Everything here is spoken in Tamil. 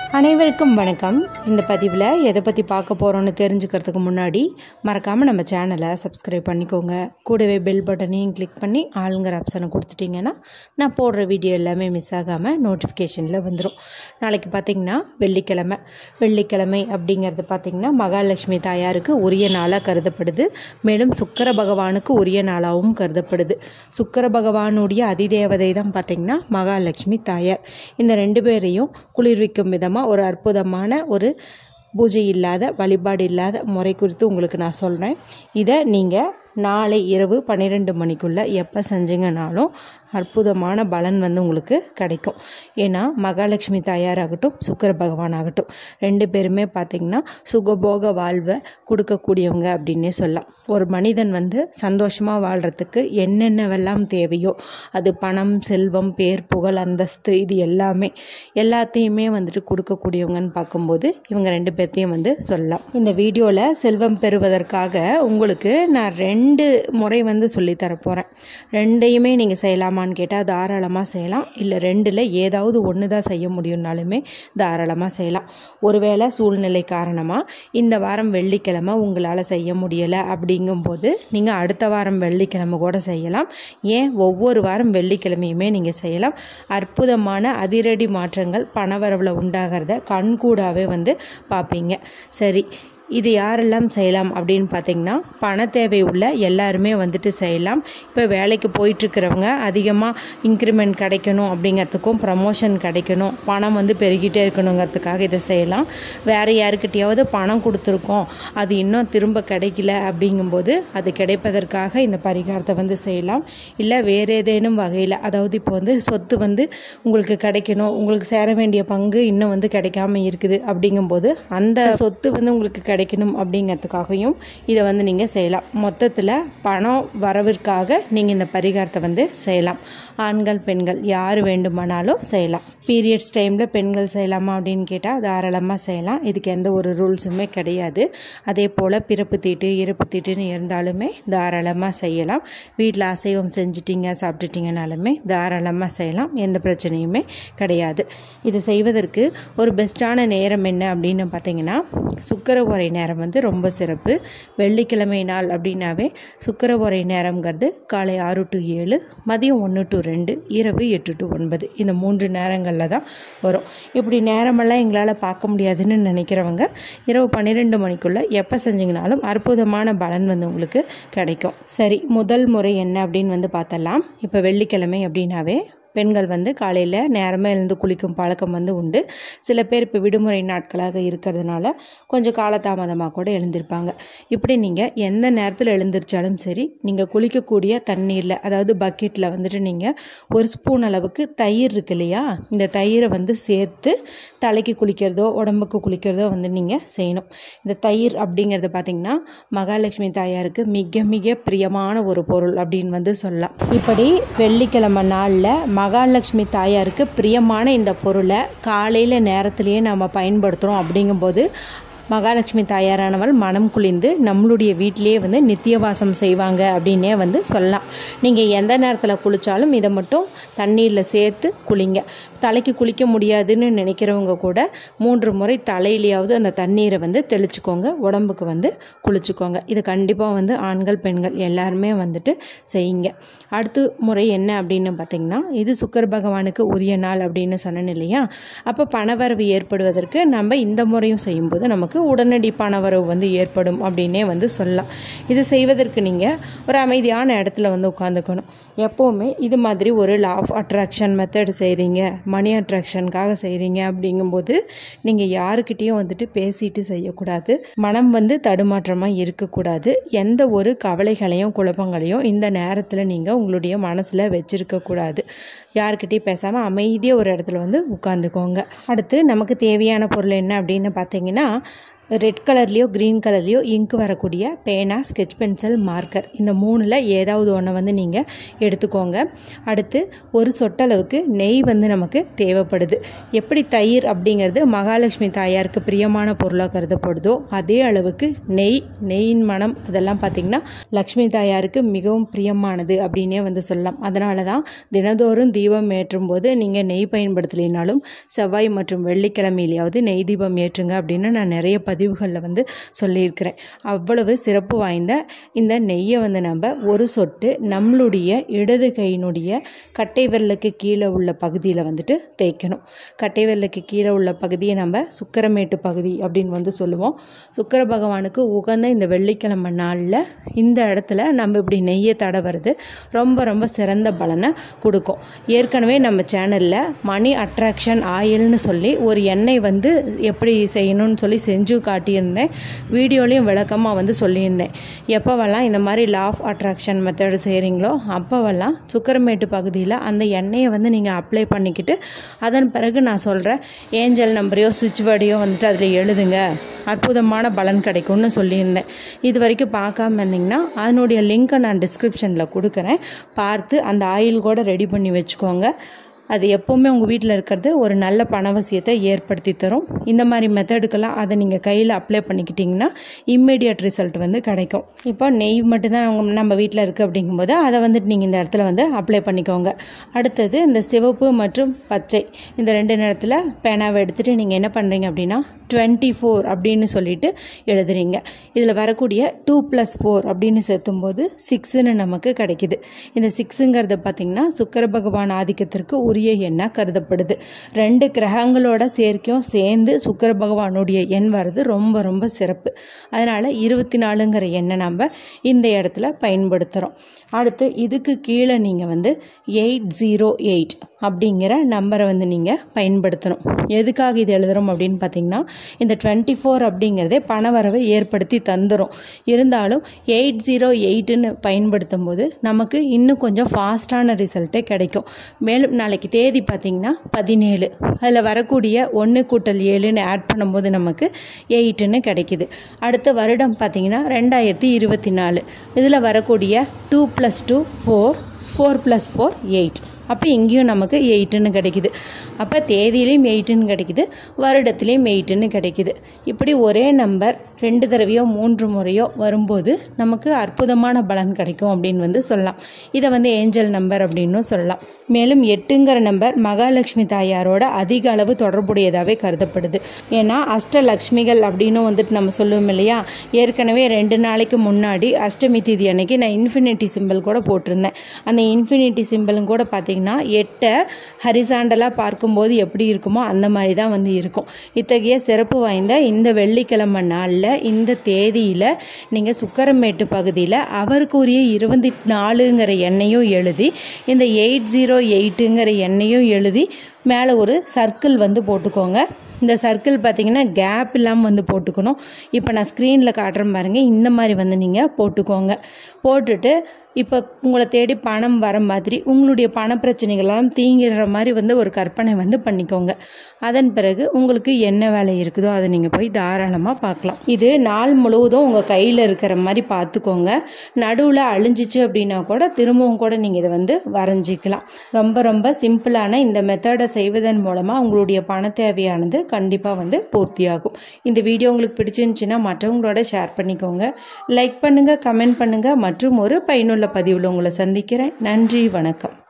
அனைவருக்கும் வணக்கம் இந்த பதிவில் எதை பற்றி பார்க்க போகிறோன்னு தெரிஞ்சுக்கிறதுக்கு முன்னாடி மறக்காமல் நம்ம சேனலை சப்ஸ்கிரைப் பண்ணிக்கோங்க கூடவே பெல் பட்டனையும் கிளிக் பண்ணி ஆளுங்கிற ஆப்ஷனை கொடுத்துட்டிங்கன்னா நான் போடுற வீடியோ எல்லாமே மிஸ் ஆகாமல் நோட்டிஃபிகேஷனில் வந்துடும் நாளைக்கு பார்த்திங்கன்னா வெள்ளிக்கிழமை வெள்ளிக்கிழமை அப்படிங்கிறது பார்த்திங்கன்னா மகாலட்சுமி தாயாருக்கு உரிய நாளாக கருதப்படுது மேலும் சுக்கர பகவானுக்கு உரிய நாளாகவும் கருதப்படுது சுக்கர பகவானுடைய அதிதேவதை தான் பார்த்திங்கன்னா மகாலட்சுமி தாயார் இந்த ரெண்டு பேரையும் குளிர்விக்கும் விதமாக ஒரு அற்புதமான ஒரு பூஜை இல்லாத வழிபாடு இல்லாத முறை குறித்து உங்களுக்கு நான் சொல்கிறேன் இதை நீங்கள் நாளை இரவு பன்னிரெண்டு மணிக்குள்ளே எப்போ செஞ்சீங்கனாலும் அற்புதமான பலன் வந்து உங்களுக்கு கிடைக்கும் ஏன்னா மகாலட்சுமி தாயாராகட்டும் சுக்கர பகவான் ஆகட்டும் ரெண்டு பேருமே பார்த்திங்கன்னா சுகபோக வாழ்வை கொடுக்கக்கூடியவங்க அப்படின்னே சொல்லலாம் ஒரு மனிதன் வந்து சந்தோஷமாக வாழ்கிறதுக்கு என்னென்னவெல்லாம் தேவையோ அது பணம் செல்வம் பேர் புகழ் அந்தஸ்து இது எல்லாமே எல்லாத்தையுமே வந்துட்டு கொடுக்கக்கூடியவங்கன்னு பார்க்கும்போது இவங்க ரெண்டு பேர்த்தையும் வந்து சொல்லலாம் இந்த வீடியோவில் செல்வம் பெறுவதற்காக உங்களுக்கு நான் ரெண்டு முறை வந்து சொல்லித்தர போகிறேன் ரெண்டையுமே நீங்கள் செய்யலாமான்னு கேட்டால் தாராளமாக செய்யலாம் இல்லை ரெண்டில் ஏதாவது ஒன்று தான் செய்ய முடியும்னாலுமே தாராளமாக செய்யலாம் ஒருவேளை சூழ்நிலை காரணமாக இந்த வாரம் வெள்ளிக்கிழமை உங்களால் செய்ய முடியலை அப்படிங்கும்போது நீங்கள் அடுத்த வாரம் வெள்ளிக்கிழமை கூட செய்யலாம் ஏன் ஒவ்வொரு வாரம் வெள்ளிக்கிழமையுமே நீங்கள் செய்யலாம் அற்புதமான அதிரடி மாற்றங்கள் பணவரவில் உண்டாகிறத கண்கூடாவே வந்து பார்ப்பீங்க சரி இது யாரெல்லாம் செய்யலாம் அப்படின்னு பார்த்தீங்கன்னா பண தேவை உள்ள எல்லாருமே வந்துட்டு செய்யலாம் இப்போ வேலைக்கு போயிட்டுருக்கிறவங்க அதிகமாக இன்க்ரிமெண்ட் கிடைக்கணும் அப்படிங்கிறதுக்கும் ப்ரமோஷன் கிடைக்கணும் பணம் வந்து பெருகிட்டே இருக்கணுங்கிறதுக்காக இதை செய்யலாம் வேறு யாருக்கிட்டையாவது பணம் கொடுத்துருக்கோம் அது இன்னும் திரும்ப கிடைக்கல அப்படிங்கும்போது அது கிடைப்பதற்காக இந்த பரிகாரத்தை வந்து செய்யலாம் இல்லை வேறு ஏதேனும் வகையில் அதாவது இப்போ வந்து சொத்து வந்து உங்களுக்கு கிடைக்கணும் உங்களுக்கு சேர வேண்டிய பங்கு இன்னும் வந்து கிடைக்காம இருக்குது அப்படிங்கும்போது அந்த சொத்து வந்து உங்களுக்கு கிடைக்கணும் அப்படிங்கிறதுக்காகவும் இதை வந்து நீங்கள் செய்யலாம் மொத்தத்தில் பணம் வரவிற்காக நீங்கள் இந்த பரிகாரத்தை வந்து செய்யலாம் ஆண்கள் பெண்கள் யார் வேண்டுமானாலும் செய்யலாம் பீரியட்ஸ் டைமில் பெண்கள் செய்யலாமா அப்படின்னு கேட்டால் தாராளமாக செய்யலாம் இதுக்கு எந்த ஒரு ரூல்ஸுமே கிடையாது அதே போல் பிறப்பு தீட்டு இறப்பு தீட்டுன்னு இருந்தாலுமே தாராளமாக செய்யலாம் வீட்டில் அசைவம் செஞ்சிட்டிங்க சாப்பிட்டுட்டிங்கனாலுமே தாராளமாக செய்யலாம் எந்த பிரச்சனையுமே கிடையாது இது செய்வதற்கு ஒரு பெஸ்ட்டான நேரம் என்ன அப்படின்னு பார்த்தீங்கன்னா சுக்கர உரை நேரம் வந்து ரொம்ப சிறப்பு வெள்ளிக்கிழமை நாள் அப்படின்னாவே சுக்கர உரை நேரங்கிறது காலை ஆறு டு ஏழு மதியம் ஒன்று டு ரெண்டு இரவு எட்டு டு ஒன்பது இந்த மூன்று நேரங்களில் தான் வரும் இப்படி நேரமெல்லாம் எங்களால் பார்க்க முடியாதுன்னு நினைக்கிறவங்க இரவு பன்னிரெண்டு மணிக்குள்ளே எப்போ செஞ்சிங்கனாலும் அற்புதமான பலன் வந்து உங்களுக்கு கிடைக்கும் சரி முதல் முறை என்ன அப்படின்னு வந்து பார்த்தலாம் இப்போ வெள்ளிக்கிழமை அப்படின்னாவே பெண்கள் வந்து காலையில் நேரமாக எழுந்து குளிக்கும் பழக்கம் வந்து உண்டு சில பேர் இப்போ விடுமுறை நாட்களாக இருக்கிறதுனால கொஞ்சம் காலதாமதமாக கூட எழுந்திருப்பாங்க இப்படி நீங்கள் எந்த நேரத்தில் எழுந்திரிச்சாலும் சரி நீங்கள் குளிக்கக்கூடிய தண்ணீரில் அதாவது பக்கெட்டில் வந்துட்டு நீங்கள் ஒரு ஸ்பூன் அளவுக்கு தயிர் இருக்கு இல்லையா இந்த தயிரை வந்து சேர்த்து தலைக்கு குளிக்கிறதோ உடம்புக்கு குளிக்கிறதோ வந்து நீங்கள் செய்யணும் இந்த தயிர் அப்படிங்கிறது பார்த்திங்கன்னா மகாலட்சுமி தாயாருக்கு மிக மிக பிரியமான ஒரு பொருள் அப்படின்னு வந்து சொல்லலாம் இப்படி வெள்ளிக்கிழமை நாளில் மகாலட்சுமி தாயாருக்கு பிரியமான இந்த பொருளை காலையில் நேரத்திலேயே நம்ம பயன்படுத்துகிறோம் அப்படிங்கும்போது மகாலட்சுமி தாயாரானவள் மனம் குளிந்து நம்மளுடைய வீட்டிலேயே வந்து நித்தியவாசம் செய்வாங்க அப்படின்னே வந்து சொல்லலாம் நீங்கள் எந்த நேரத்தில் குளித்தாலும் இதை மட்டும் தண்ணீரில் சேர்த்து குளிங்க தலைக்கு குளிக்க முடியாதுன்னு நினைக்கிறவங்க கூட மூன்று முறை தலையிலையாவது அந்த தண்ணீரை வந்து தெளிச்சுக்கோங்க உடம்புக்கு வந்து குளிச்சுக்கோங்க இது கண்டிப்பாக வந்து ஆண்கள் பெண்கள் எல்லாருமே வந்துட்டு செய்யுங்க அடுத்த முறை என்ன அப்படின்னு பார்த்தீங்கன்னா இது சுக்கர பகவானுக்கு உரிய நாள் அப்படின்னு சொன்னேன் இல்லையா அப்போ பணவரவு ஏற்படுவதற்கு நம்ம இந்த முறையும் செய்யும்போது நமக்கு உடனடி பணவரவு வந்து ஏற்படும் அப்படின்னே வந்து சொல்லலாம் இது செய்வதற்கு நீங்கள் ஒரு அமைதியான இடத்துல வந்து உட்காந்துக்கணும் எப்போவுமே இது மாதிரி ஒரு லா ஆஃப் அட்ராக்ஷன் மெத்தட் செய்கிறீங்க மணி அட்ராக்ஷனுக்காக செய்கிறீங்க அப்படிங்கும்போது நீங்கள் யாருக்கிட்டேயும் வந்துட்டு பேசிட்டு செய்யக்கூடாது மனம் வந்து தடுமாற்றமாக இருக்கக்கூடாது எந்த ஒரு கவலைகளையும் குழப்பங்களையும் இந்த நேரத்தில் நீங்கள் உங்களுடைய மனசில் வச்சுருக்கக்கூடாது யாருக்கிட்டையும் பேசாமல் அமைதியாக ஒரு இடத்துல வந்து உட்காந்துக்கோங்க அடுத்து நமக்கு தேவையான பொருள் என்ன அப்படின்னு பார்த்தீங்கன்னா ரெட் கலர்லேயோ க்ரீன் கலர்லேயோ இங்க் வரக்கூடிய பேனா ஸ்கெச் பென்சில் மார்க்கர் இந்த மூணில் ஏதாவது ஒன்று வந்து நீங்கள் எடுத்துக்கோங்க அடுத்து ஒரு சொட்டளவுக்கு நெய் வந்து நமக்கு தேவைப்படுது எப்படி தயிர் அப்படிங்கிறது மகாலட்சுமி தாயாருக்கு பிரியமான பொருளாக கருதப்படுதோ அதே அளவுக்கு நெய் நெய்யின் மனம் அதெல்லாம் பார்த்திங்கன்னா லக்ஷ்மி தாயாருக்கு மிகவும் பிரியமானது அப்படின்னே வந்து சொல்லலாம் அதனால தான் தினந்தோறும் தீபம் ஏற்றும் போது நீங்கள் நெய் பயன்படுத்தலைனாலும் செவ்வாய் மற்றும் வெள்ளிக்கிழமையிலையாவது நெய் தீபம் ஏற்றுங்க அப்படின்னு நான் நிறைய பதிவுகளில் வந்து சொல்லியிருக்கிறேன் அவ்வளவு சிறப்பு வாய்ந்த இந்த நெய்யை வந்து நம்ம ஒரு சொட்டு நம்மளுடைய இடது கையினுடைய கட்டை விரலுக்கு கீழே உள்ள பகுதியில் வந்துட்டு தேய்க்கணும் கட்டை விரலுக்கு கீழே உள்ள பகுதியை நம்ம சுக்கரமேட்டு பகுதி அப்படின்னு வந்து சொல்லுவோம் சுக்கர பகவானுக்கு உகந்த இந்த வெள்ளிக்கிழமை நாளில் இந்த இடத்துல நம்ம இப்படி நெய்யை தடவுறது ரொம்ப ரொம்ப சிறந்த பலனை கொடுக்கும் ஏற்கனவே நம்ம சேனலில் மணி அட்ராக்ஷன் ஆயில்னு சொல்லி ஒரு எண்ணெய் வந்து எப்படி செய்யணும்னு சொல்லி செஞ்சும் காட்டியிருந்தேன் வீடியோலையும் விளக்கமாக வந்து சொல்லியிருந்தேன் எப்போவெல்லாம் இந்த மாதிரி லா ஆஃப் அட்ராக்ஷன் மெத்தடு செய்கிறீங்களோ அப்போவெல்லாம் சுக்கரமேட்டு பகுதியில் அந்த எண்ணெயை வந்து நீங்கள் அப்ளை பண்ணிக்கிட்டு அதன் பிறகு நான் சொல்கிறேன் ஏஞ்சல் நம்பரையோ சுவிட்ச் வேர்டையோ வந்துட்டு அதில் எழுதுங்க அற்புதமான பலன் கிடைக்கும்னு சொல்லியிருந்தேன் இது வரைக்கும் பார்க்காம இருந்தீங்கன்னா அதனுடைய லிங்க்கை நான் டிஸ்கிரிப்ஷனில் கொடுக்குறேன் பார்த்து அந்த ஆயில் கூட ரெடி பண்ணி வச்சுக்கோங்க அது எப்போவுமே உங்கள் வீட்டில் இருக்கிறது ஒரு நல்ல பணவசியத்தை ஏற்படுத்தி தரும் இந்த மாதிரி மெத்தடுக்கெல்லாம் அதை நீங்கள் கையில் அப்ளை பண்ணிக்கிட்டிங்கன்னா இம்மீடியட் ரிசல்ட் வந்து கிடைக்கும் இப்போ நெய் மட்டும்தான் நம்ம நம்ம வீட்டில் இருக்குது அப்படிங்கும்போது அதை வந்துட்டு நீங்கள் இந்த இடத்துல வந்து அப்ளை பண்ணிக்கோங்க அடுத்தது இந்த சிவப்பு மற்றும் பச்சை இந்த ரெண்டு நேரத்தில் பேனாவை எடுத்துகிட்டு நீங்கள் என்ன பண்ணுறீங்க அப்படின்னா டுவெண்ட்டி ஃபோர் அப்படின்னு சொல்லிட்டு எழுதுறீங்க இதில் வரக்கூடிய டூ ப்ளஸ் ஃபோர் அப்படின்னு சேர்த்தும்போது சிக்ஸுன்னு நமக்கு கிடைக்குது இந்த சிக்ஸுங்கிறது பார்த்திங்கன்னா சுக்கர பகவான் ஆதிக்கத்திற்கு உரிய எண்ணாக கருதப்படுது ரெண்டு கிரகங்களோட சேர்க்கையும் சேர்ந்து சுக்கர பகவானுடைய எண் வர்றது ரொம்ப ரொம்ப சிறப்பு அதனால் இருபத்தி நாலுங்கிற எண்ணை நம்ம இந்த இடத்துல பயன்படுத்துகிறோம் அடுத்து இதுக்கு கீழே நீங்கள் வந்து எயிட் ஜீரோ எயிட் அப்படிங்கிற நம்பரை வந்து நீங்கள் பயன்படுத்தணும் எதுக்காக இது எழுதுகிறோம் அப்படின்னு பார்த்தீங்கன்னா இந்த டுவெண்ட்டி ஃபோர் அப்படிங்கிறதே பணவரவை ஏற்படுத்தி தந்துடும் இருந்தாலும் எயிட் ஜீரோ எயிட்டுன்னு பயன்படுத்தும் போது நமக்கு இன்னும் கொஞ்சம் ஃபாஸ்ட்டான ரிசல்ட்டே கிடைக்கும் மேலும் நாளைக்கு தேதி பார்த்திங்கன்னா பதினேழு அதில் வரக்கூடிய ஒன்று கூட்டல் ஏழுன்னு ஆட் பண்ணும்போது நமக்கு எயிட்டுன்னு கிடைக்கிது அடுத்த வருடம் பார்த்திங்கன்னா ரெண்டாயிரத்தி இருபத்தி நாலு இதில் வரக்கூடிய two plus two four four plus four eight அப்போ இங்கேயும் நமக்கு எயிட்டுன்னு கிடைக்குது அப்போ தேதியிலையும் எயிட்டுன்னு கிடைக்குது வருடத்துலேயும் எயிட்டுன்னு கிடைக்குது இப்படி ஒரே நம்பர் ரெண்டு தடவையோ மூன்று முறையோ வரும்போது நமக்கு அற்புதமான பலன் கிடைக்கும் அப்படின்னு வந்து சொல்லலாம் இதை வந்து ஏஞ்சல் நம்பர் அப்படின்னு சொல்லலாம் மேலும் எட்டுங்கிற நம்பர் மகாலட்சுமி தாயாரோட அதிக அளவு தொடர்புடையதாகவே கருதப்படுது ஏன்னா அஷ்டலக்ஷ்மிகள் அப்படின்னு வந்துட்டு நம்ம சொல்லுவோம் இல்லையா ஏற்கனவே ரெண்டு நாளைக்கு முன்னாடி அஷ்டமி தேதி அன்னைக்கு நான் இன்ஃபினிட்டி சிம்பிள் கூட போட்டிருந்தேன் அந்த இன்ஃபினிட்டி சிம்பிளும் கூட பார்த்தீங்கன்னா எட்டை ஹரிசாண்டலாக பார்க்கும்போது எப்படி இருக்குமோ அந்த மாதிரி தான் வந்து இருக்கும் இத்தகைய சிறப்பு வாய்ந்த இந்த வெள்ளிக்கிழமை நாளில் இந்த தேதியில் நீங்கள் சுக்கரமேட்டு பகுதியில் அவருக்குரிய இருபத்தி நாலுங்கிற எண்ணையும் எழுதி இந்த எயிட் ஜீரோ எயிட்டுங்கிற எண்ணையும் எழுதி மேலே ஒரு சர்க்கிள் வந்து போட்டுக்கோங்க இந்த சர்க்கிள் பார்த்தீங்கன்னா கேப் இல்லாமல் வந்து போட்டுக்கணும் இப்போ நான் ஸ்க்ரீனில் காட்டுறேன் பாருங்கள் இந்த மாதிரி வந்து நீங்கள் போட்டுக்கோங்க போட்டுட்டு இப்போ உங்களை தேடி பணம் வர மாதிரி உங்களுடைய பண பிரச்சனைகள்லாம் தீங்கிற மாதிரி வந்து ஒரு கற்பனை வந்து பண்ணிக்கோங்க அதன் பிறகு உங்களுக்கு என்ன வேலை இருக்குதோ அதை நீங்கள் போய் தாராளமாக பார்க்கலாம் இது நாள் முழுவதும் உங்கள் கையில் இருக்கிற மாதிரி பார்த்துக்கோங்க நடுவில் அழிஞ்சிச்சு அப்படின்னா கூட திரும்பவும் கூட நீங்கள் இதை வந்து வரைஞ்சிக்கலாம் ரொம்ப ரொம்ப சிம்பிளான இந்த மெத்தடை செய்வதன் மூலமாக உங்களுடைய பண தேவையானது கண்டிப்பாக வந்து பூர்த்தியாகும் இந்த வீடியோ உங்களுக்கு பிடிச்சிருந்துச்சின்னா மற்றவங்களோட ஷேர் பண்ணிக்கோங்க லைக் பண்ணுங்கள் கமெண்ட் பண்ணுங்கள் மற்றும் ஒரு பயனுள்ள பதிவில் உங்களை சந்திக்கிறேன் நன்றி வணக்கம்